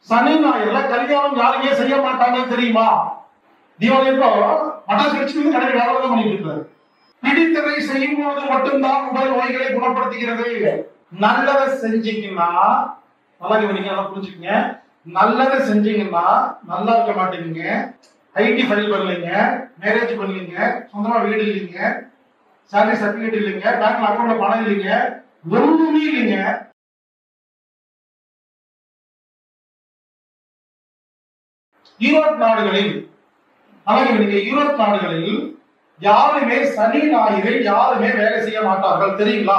சனி ஞாயிறுல கல்யாணம் யாருமே செய்ய மாட்டாங்கன்னு தெரியுமா தீபாவளி அப்போ பட்டாசு வச்சு கடையில் வியாபாரம் பண்ணிட்டு இருக்காரு பிடித்ததை செய்யும் போது மட்டும்தான் உடல் நோய்களை குணப்படுத்துகிறது நல்லதை செஞ்சீங்கன்னா நல்லா கவனிங்க நல்லா புரிஞ்சுக்கங்க நல்லதை செஞ்சீங்கன்னா நல்லா இருக்க மாட்டீங்க ஐடி ஃபைல் பண்ணலைங்க மேரேஜ் பண்ணலீங்க சொந்தமா வீடு இல்லைங்க சேலரி சர்டிபிகேட் இல்லைங்க பேங்க்ல அக்கௌண்ட்ல பணம் இல்லைங்க ஒண்ணுமே இல்லைங்க யூரோப் நாடுகளில் அதாவது நீங்க யூரோப் நாடுகளில் யாருமே சனி ஞாயிறு யாருமே வேலை செய்ய மாட்டார்கள் தெரியுங்களா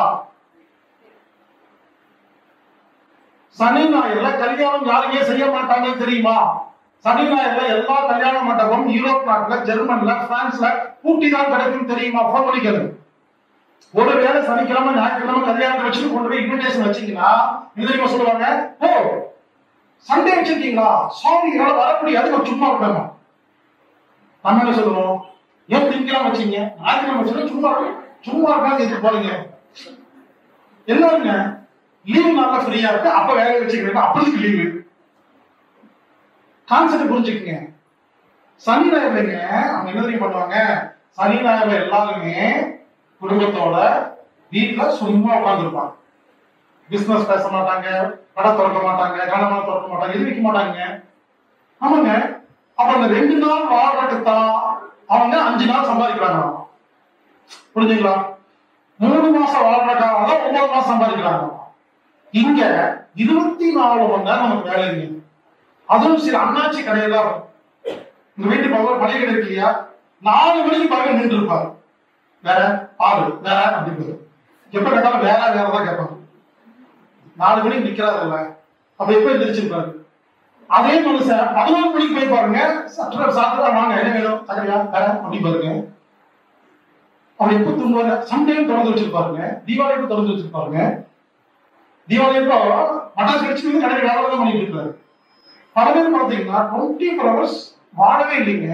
சனி ஞாயிறுல கல்யாணம் யாருமே செய்ய மாட்டாங்கன்னு தெரியுமா சனி ஞாயிறுல எல்லா கல்யாண மண்டபம் யூரோப் நாட்டுல ஜெர்மன்ல பிரான்ஸ்ல பூட்டி தான் கிடைக்கும் தெரியுமா போன் பண்ணிக்கிறது ஒருவேளை சனிக்கிழமை ஞாயிற்றுக்கிழமை கல்யாணத்தை வச்சுட்டு கொண்டு போய் இன்விடேஷன் வச்சீங்கன்னா என்ன தெரியுமா சொல்லுவாங்க ஓ சண்டே வச்சிருக்கீங்களா சாமி என்னால வர முடியாது நான் சும்மா இருப்பேன் நம்ம என்ன சொல்லுவோம் ஏன் திங்கலாம் வச்சீங்க ஞாயிற்றுக்கிழமை வச்சுட்டு சும்மா இருக்கு. சும்மா இருக்காது எதுக்கு போறீங்க எல்லாருங்க லீவு நல்லா ஃப்ரீயா இருக்கு அப்ப வேலையை வச்சுக்கிறேன் அப்போதைக்கு லீவு கான்செப்ட் புரிஞ்சுக்கங்க சனி ஞாயிறுலங்க அவங்க என்ன தெரியும் பண்ணுவாங்க சனி ஞாயிறுல எல்லாருமே குடும்பத்தோட வீட்டுல சும்மா உட்காந்துருப்பாங்க பிசினஸ் பேச மாட்டாங்க கடை திறக்க மாட்டாங்க கனமான திறக்க மாட்டாங்க எது வைக்க மாட்டாங்க ஆமாங்க அப்ப அந்த ரெண்டு நாள் வாழ்றதுக்கு தான் அவங்க அஞ்சு நாள் சம்பாதிக்கிறாங்க புரிஞ்சுங்களா மூணு மாசம் வாழ்றதுக்காக தான் ஒன்பது மாசம் சம்பாதிக்கிறாங்க இங்க இருபத்தி நாலு மணி நேரம் நமக்கு வேலை இல்லை அதுவும் சில அண்ணாச்சி கடையெல்லாம் உங்க வீட்டு பக்கம் பழைய கடை இருக்கு இல்லையா நாலு மணிக்கு பக்கம் நின்று இருப்பாரு வேற பாரு வேற அப்படின்னு எப்ப கேட்டாலும் வேற வேற தான் கேட்பாங்க நாலு மணிக்கு நிக்கிறாருல்ல அப்ப எப்ப எந்திரிச்சிருப்பாரு அதே மனுஷன் பதினோரு மணிக்கு போய் பாருங்க சட்டர சாப்பிட வாங்க என்ன வேணும் சக்கரையா வேற அப்படி பாருங்க அவர் எப்ப தூங்குவாங்க சண்டேயும் திறந்து வச்சிருப்பாருங்க தீபாவளிக்கு திறந்து வச்சிருப்பாருங்க தீபாவளி அப்போ பட்டாசு வச்சு கடையில் வியாபாரம் பண்ணிட்டு இருக்காரு பல பேர் பார்த்தீங்கன்னா டுவெண்ட்டி ஃபோர் ஹவர்ஸ் வாழவே இல்லைங்க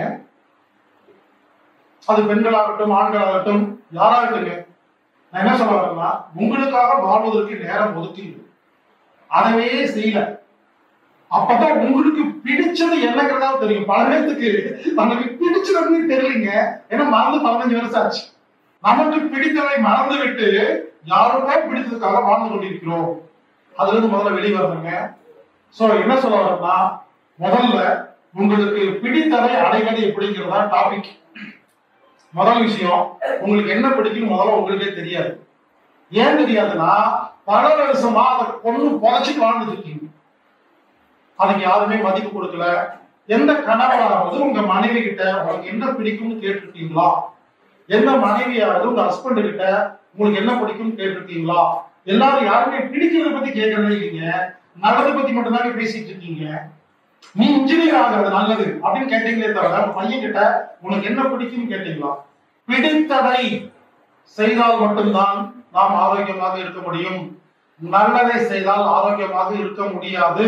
அது பெண்களாகட்டும் ஆண்களாகட்டும் யாராகட்டுங்க நான் என்ன சொல்ல வரேன்னா உங்களுக்காக வாழ்வதற்கு நேரம் ஒதுக்கீங்க அதவே செய்யல அப்பதான் உங்களுக்கு பிடிச்சது என்னங்கிறதா தெரியும் பல பேர்த்துக்கு நமக்கு பிடிச்சதுன்னு தெரியலங்க ஏன்னா மறந்து பதினஞ்சு வருஷம் ஆச்சு நமக்கு பிடித்ததை மறந்து விட்டு யாருக்கோ பிடித்ததுக்காக வாழ்ந்து கொண்டிருக்கிறோம் அதுல இருந்து முதல்ல வெளியே வரணுங்க சோ என்ன சொல்ல வரேன்னா முதல்ல உங்களுக்கு பிடித்ததை அடைவது எப்படிங்கிறதா டாபிக் முதல் விஷயம் உங்களுக்கு என்ன பிடிக்கும் முதல்ல உங்களுக்கே தெரியாது ஏன் தெரியாதுன்னா பல வருஷமா அதை கொண்டு புதைச்சிட்டு வாழ்ந்துட்டு இருக்கீங்க அதுக்கு யாருமே மதிப்பு கொடுக்கல எந்த கணவராவது உங்க மனைவி கிட்ட உங்களுக்கு என்ன பிடிக்கும்னு கேட்டிருக்கீங்களா எந்த மனைவியாவது உங்க ஹஸ்பண்ட் கிட்ட உங்களுக்கு என்ன பிடிக்கும்னு கேட்டிருக்கீங்களா எல்லாரும் யாருமே பிடிக்கிறத பத்தி கேட்கறதே இல்லைங்க நல்லதை பத்தி மட்டும் தாங்க பேசிட்டு இருக்கீங்க நீ இன்ஜினியர் ஆகிறது நல்லது அப்படின்னு கேட்டீங்களே தவிர உங்க பையன் கிட்ட உனக்கு என்ன பிடிக்கும்னு கேட்டீங்களா பிடித்ததை செய்தால் மட்டும்தான் நாம் ஆரோக்கியமாக இருக்க முடியும் நல்லதை செய்தால் ஆரோக்கியமாக இருக்க முடியாது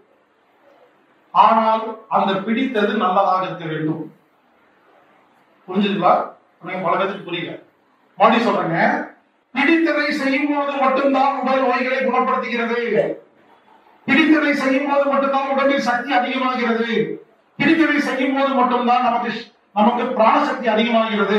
ஆனால் அந்த பிடித்தது நல்லதாக இருக்க வேண்டும் புரிஞ்சுதுங்களா எனக்கு பல பேருக்கு புரியல மாடி சொல்றேங்க பிடித்ததை செய்யும் போது மட்டும்தான் உடல் நோய்களை குணப்படுத்துகிறது பிடித்ததை செய்யும் போது மட்டும்தான் உடம்பில் சக்தி அதிகமாகிறது பிடித்ததை செய்யும் போது மட்டும்தான் நமக்கு நமக்கு பிராணசக்தி அதிகமாகிறது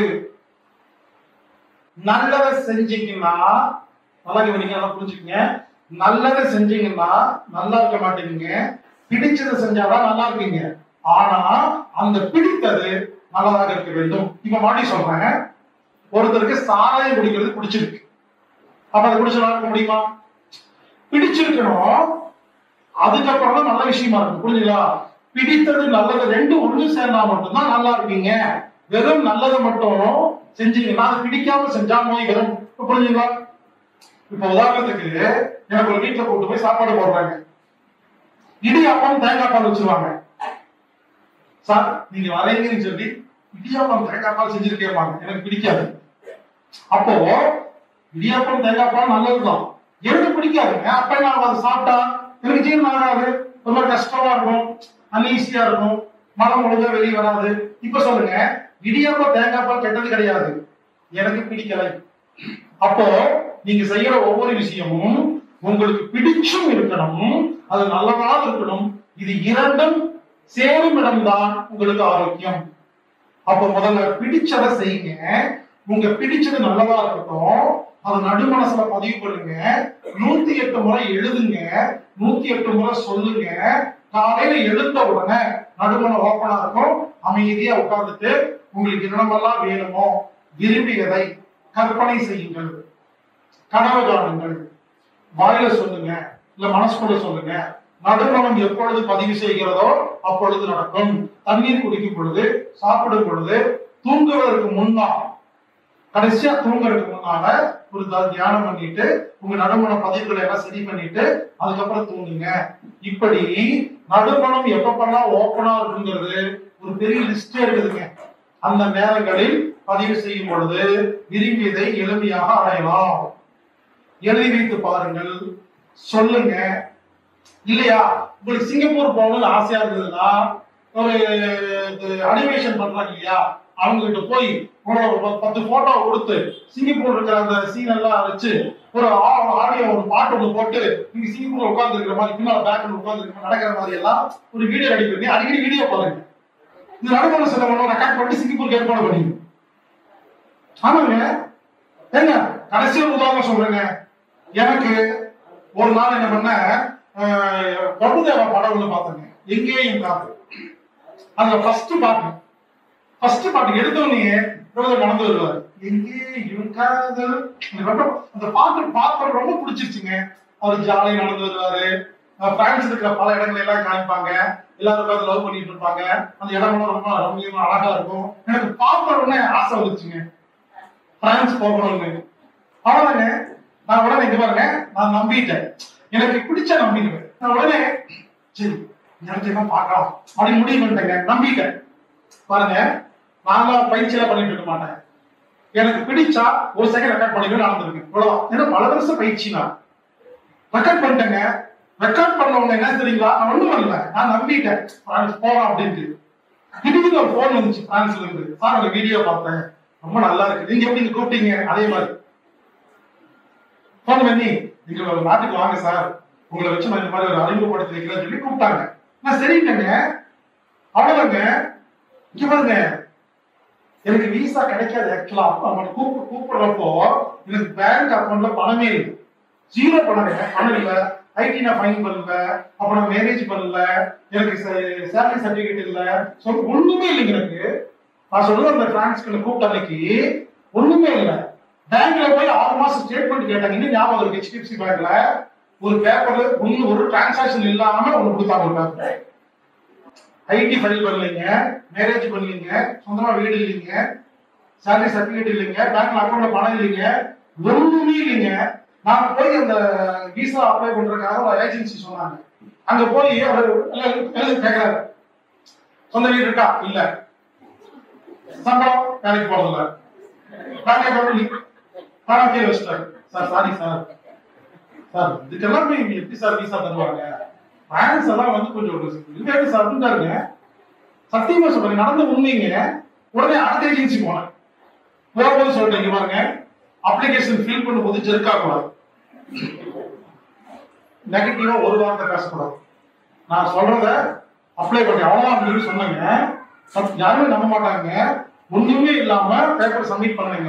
நல்லதை செஞ்சீங்கன்னா நல்லா கவனிங்க நல்லா புரிஞ்சுக்கங்க நல்லதை செஞ்சீங்கன்னா நல்லா இருக்க மாட்டீங்க பிடிச்சதை செஞ்சாதான் நல்லா இருக்கீங்க ஆனா அந்த பிடித்தது நல்லதாக இருக்க வேண்டும் இப்ப மாடி சொல்றேன் ஒருத்தருக்கு சாராயம் குடிக்கிறது பிடிச்சிருக்கு அப்ப அதை குடிச்சு நல்லா இருக்க முடியுமா பிடிச்சிருக்கணும் அதுக்கப்புறம் தான் நல்ல விஷயமா இருக்கும் புரிஞ்சுங்களா பிடித்தது நல்லது ரெண்டும் ஒண்ணு சேர்ந்தா மட்டும்தான் நல்லா இருப்பீங்க வெறும் நல்லதை மட்டும் செஞ்சீங்கன்னா அது பிடிக்காம செஞ்சா நோய் வரும் இப்ப புரிஞ்சுங்களா இப்ப உதாரணத்துக்கு எனக்கு ஒரு வீட்டுல கூட்டு போய் சாப்பாடு போடுறாங்க இடியாப்பம் தேங்காய் பால் வச்சிருவாங்க சார் நீங்க வரீங்கன்னு சொல்லி இடியாப்பம் தேங்காய் பால் செஞ்சிருக்கேன் எனக்கு பிடிக்காது அப்போ இடியாப்பம் தேங்காய் பால் நல்லதுதான் எனக்கு பிடிக்காதுங்க அப்ப நான் அதை சாப்பிட்டா எனக்கு ஜீரணம் ஆகாது ரொம்ப கஷ்டமா இருக்கும் அன்ஈஸியா இருக்கும் மனம் ஒழுங்கா வெளியே வராது இப்ப சொல்லுங்க இடியாப்பம் தேங்காய் பால் கெட்டது கிடையாது எனக்கு பிடிக்கலை அப்போ நீங்க செய்யற ஒவ்வொரு விஷயமும் உங்களுக்கு பிடிச்சும் இருக்கணும் அது நல்லதாக இருக்கணும் இது இரண்டும் சேரும் இடம்தான் உங்களுக்கு ஆரோக்கியம் அப்ப முதல்ல பிடிச்சதை செய்யுங்க உங்க பிடிச்சது நல்லதா இருக்கட்டும் அது நடுமனசுல பதிவு பண்ணுங்க நூத்தி எட்டு முறை எழுதுங்க நூத்தி எட்டு முறை சொல்லுங்க காலையில எழுந்த உடனே நடுமன ஓப்பனா இருக்கும் அமைதியா உட்கார்ந்துட்டு உங்களுக்கு என்னமெல்லாம் வேணுமோ விரும்பியதை கற்பனை செய்யுங்கள் கனவு காணுங்கள் வாயில சொல்லுங்க இல்ல மனசுக்குள்ள சொல்லுங்க நடுமணம் எப்பொழுது பதிவு செய்கிறதோ அப்பொழுது நடக்கும் தண்ணீர் குடிக்கும் பொழுது சாப்பிடும் பொழுது தூங்குவதற்கு முன்னால் கடைசியா தூங்குறதுக்கு முன்னால ஒரு த- தியானம் பண்ணிட்டு உங்க நடுமண பதிவுகளை எல்லாம் சரி பண்ணிட்டு அதுக்கப்புறம் தூங்குங்க இப்படி நடுமணம் எப்பப்பெல்லாம் ஓப்பனா இருக்குங்கிறது ஒரு பெரிய லிஸ்டே இருக்குதுங்க அந்த நேரங்களில் பதிவு செய்யும் பொழுது விரும்பியதை எளிமையாக அடையலாம் எழுதி வைத்து பாருங்கள் சொல்லுங்க இல்லையா உங்களுக்கு சிங்கப்பூர் போகணும்னு ஆசையா இருந்ததுன்னா ஒரு அனிமேஷன் பண்றாங்க இல்லையா அவங்க கிட்ட போய் உங்களோட ஒரு பத்து- பத்து போட்டோ கொடுத்து சிங்கப்பூர் இருக்கிற அந்த சீன் எல்லாம் வச்சு ஒரு ஆடியோ ஒரு பாட்டு ஒன்று போட்டு நீங்க சிங்கப்பூர்ல உட்கார்ந்து இருக்கிற மாதிரி பின்னால பேக்ல உட்கார்ந்து இருக்கிற மாதிரி நடக்கிற மாதிரி எல்லாம் ஒரு வீடியோ ரெடி பண்ணி அடிக்கடி வீடியோ பாருங்க இந்த நடுமண செலவு ரெக்கார்ட் பண்ணி சிங்கப்பூருக்கு ஏற்பாடு பண்ணி ஆமாங்க ஏங்க கடைசி ஒரு உதாரணம் சொல்றேங்க எனக்கு ஒரு நாள் என்ன பண்ண அஹ், பிரபுதேவா படம் ஒண்ணு பார்த்தேங்க எங்கேயும் காத்து அதுல ஃபர்ஸ்ட் பாட்டு ஃபர்ஸ்ட் பாட்டு எடுத்தோடனே பிரபுதேவா நடந்து வருவார் எங்கேயும் காதல் அந்த ரொம்ப- அந்த பாட்டு பார்க்க ரொம்ப பிடிச்சிருச்சுங்க அவர் ஜாலியா நடந்து வருவாரு அஹ், பிரான்ஸ் இருக்கிற பல இடங்கள் எல்லாம் காமிப்பாங்க எல்லாரும் உட்கார்ந்து லவ் பண்ணிட்டு இருப்பாங்க அந்த இடமெல்லாம் ரொம்ப ரம்மியமா அழகா இருக்கும் எனக்கு பார்த்த உடனே ஆசை வந்துச்சுங்க பிரான்ஸ் போகணும்னு அவ்வளவுதாங்க நான் உடனே இங்க பாருங்க நான் நம்பிட்டேன் எனக்கு பிடிச்ச நம்பிடுவேன் நான் உடனே சரி நினைச்சதான் பார்க்கலாம் அப்படின்னு முடிவு பண்ணிட்டேங்க நம்பிட்டேன் பாருங்க நான்லாம் பயிற்சியெல்லாம் பண்ணிட்டு இருக்க மாட்டேன் எனக்கு பிடிச்சா ஒரு செகண்ட் ரெக்கார்ட் பண்ணிட்டு நடந்திருக்கேன் இவ்வளவுதான் ஏன்னா பல வருஷம் பயிற்சி நான் ரெக்கார்ட் பண்ணிட்டேங்க ரெக்கார்ட் பண்ண உடனே என்ன தெரியுங்களா நான் ஒண்ணும் பண்ணல நான் நம்பிட்டேன் பிரான்ஸ் போகலாம் அப்படின்ட்டு திடீர்னு ஒரு போன் வந்துச்சு பிரான்ஸ்ல இருந்து சார் அந்த வீடியோ பார்த்தேன் ரொம்ப நல்லா இருக்கு நீங்க எப்படி இங்க கூப்பிட்டீங்க அதே மாதிரி போன் பண்ணி நீங்க ஒரு நாட்டுக்கு வாங்க சார் உங்களை வச்சு நான் இந்த மாதிரி ஒரு அறிமுகப்படுத்தி வைக்கிறேன்னு சொல்லி கூப்பிட்டாங்க நான் சரிட்டேங்க அவ்வளவுங்க இங்க பாருங்க எனக்கு விசா கிடைக்காது ஆக்சுவலா அவங்க கூப்பிட்டு கூப்பிடுறப்போ எனக்கு பேங்க் அக்கௌண்ட்ல பணமே இல்லை ஜீரோ பணம் இல்லை பணம் இல்லை ஐடி நான் ஃபைன் பண்ணல அப்புறம் நான் மேரேஜ் பண்ணல எனக்கு சேலரி சர்டிபிகேட் இல்ல ஸோ ஒண்ணுமே இல்லைங்க எனக்கு நான் சொல்லுவேன் அந்த பிரான்ஸ்க்கு கூப்பிட்ட அன்னைக்கு ஒண்ணுமே இல்லை பேங்க்ல போய் ஆறு மாசம் ஸ்டேட்மெண்ட் கேட்டாங்க இன்னும் ஞாபகம் இருக்கு ஹெச்டிஎஃப்சி பேங்க்ல ஒரு பேப்பர்ல ஒண்ணு ஒரு டிரான்சாக்ஷன் இல்லாம ஒண்ணு கொடுத்தாங்க ஒரு பேப்பர் ஐடி ஃபைல் பண்ணலைங்க மேரேஜ் பண்ணலீங்க சொந்தமா வீடு இல்லைங்க சேலரி சர்டிபிகேட் இல்லைங்க பேங்க்ல அக்கௌண்ட்ல பணம் இல்லைங்க ஒண்ணுமே இல்லைங்க நான் போய் அந்த விசா அப்ளை பண்றதுக்காக ஒரு ஏஜென்சி சொன்னாங்க அங்க போய் அவர் எழுதி கேட்கிறாரு சொந்த வீடு இருக்கா இல்ல சம்பளம் வேலைக்கு போறதில்ல பேங்க் அக்கௌண்ட் பணம் கீழே வச்சுட்டாரு சார் சாரி சார் சார் இதுக்கெல்லாம் போய் இவங்க எப்படி சார் விசா தருவாங்க பேரண்ட்ஸ் எல்லாம் வந்து கொஞ்சம் இல்லையா சார் அப்படின்ட்டாருங்க சத்தியமா சொல்றேன் நடந்த உண்மைங்க உடனே அடுத்த ஏஜென்சி போனேன் போகும்போது சொல்லிட்டேன் இங்க பாருங்க அப்ளிகேஷன் ஃபில் பண்ணும்போது ஜெர்க்கா கூடாது நெகட்டிவா ஒரு வார்த்தை பேசக்கூடாது நான் சொல்றத அப்ளை பண்ணி அவ்வளவுதான் அப்படின்னு சொன்னாங்க சத்- யாருமே நம்ப மாட்டாங்க ஒண்ணுமே இல்லாம பேப்பர் சப்மிட் பண்ணுங்க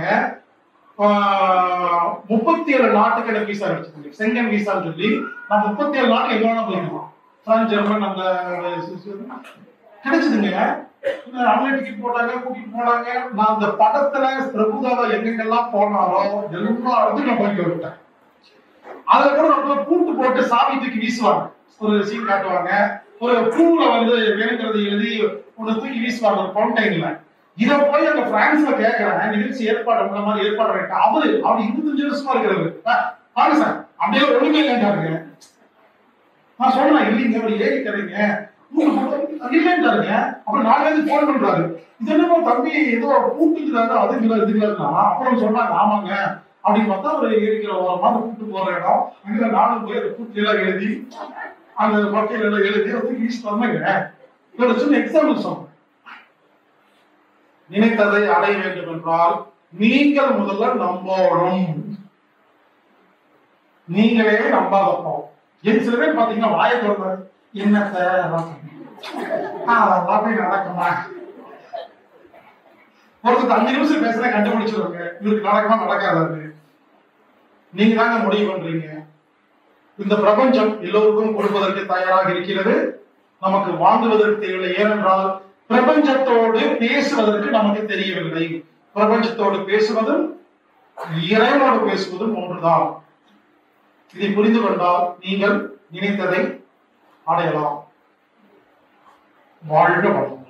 முப்பத்தி ஏழு நாட்டுக்கு எனக்கு விசா கிடைச்சது செங்கன் விசான்னு சொல்லி நான் முப்பத்தி ஏழு நாட்டுக்கு எங்க வேணா போயிருக்கோம் பிரான்ஸ் ஜெர்மன் அந்த கிடைச்சதுங்க அவங்களே டிக்கெட் போட்டாங்க கூட்டிட்டு போனாங்க நான் அந்த படத்துல பிரபுதாவா எங்கெங்கெல்லாம் போனாரோ எல்லா இடத்துக்கும் நான் போயிட்டு விட்டேன் அதுல கூட நம்ம பூட்டு போட்டு சாவி தூக்கி வீசுவாங்க ஒரு சீன் காட்டுவாங்க ஒரு பூவுல வந்து வேணுங்கிறது எழுதி ஒண்ணு தூக்கி வீசுவாங்க ஒரு ஃபவுண்டைன்ல இத போய் அந்த பிரான்ஸ்ல கேக்குறேன் நிகழ்ச்சி ஏற்பாடு இந்த மாதிரி ஏற்பாடு பண்ணிட்டு அவரு அவர் இருபத்தஞ்சு வருஷமா இருக்கிறாரு அஹ், பாருங்க சார் அப்படியே ஒண்ணுமே இல்லைன்றாருங்க நான் சொல்றேன் இல்லைங்க அவர் ஏறி தரீங்க இல்லைன்றாருங்க அப்புறம் நாளைக்கு போன் பண்றாரு இது என்னமோ தம்பி ஏதோ பூட்டுக்கிறாரு அதுங்களா இதுங்களா அப்புறம் சொன்னாங்க ஆமாங்க அப்படின்னு பார்த்தா ஒரு இருக்கிற ஓரமா அந்த கூட்டு போற இடம் அங்க நானும் போய் அந்த கூட்டு எல்லாம் எழுதி அந்த மக்கள் எல்லாம் எழுதி வந்து ஈஸ்ட் வந்தாங்க இதோட சின்ன எக்ஸாம்பிள் சொன்னேன் நினைத்ததை அடைய வேண்டும் என்றால் நீங்கள் முதல்ல நம்பணும் நீங்களே நம்பாதப்போ என் சில பேர் பாத்தீங்கன்னா வாயை திறந்தாரு என்னத்த அதெல்லாம் போய் நடக்குமா ஒருத்தர் அஞ்சு நிமிஷம் பேசுறத கண்டுபிடிச்சிருவாங்க இவருக்கு நடக்குமா நடக்காது நீங்க தாங்க முடிவு பண்றீங்க இந்த பிரபஞ்சம் எல்லோருக்கும் கொடுப்பதற்கு தயாராக இருக்கிறது நமக்கு வாங்குவதற்கு தெரியவில்லை ஏனென்றால் பிரபஞ்சத்தோடு பேசுவதற்கு நமக்கு தெரியவில்லை பிரபஞ்சத்தோடு பேசுவதும் இறைவனோடு பேசுவதும் ஒன்றுதான் இதை புரிந்து கொண்டால் நீங்கள் நினைத்ததை அடையலாம் வாழ்க வளம்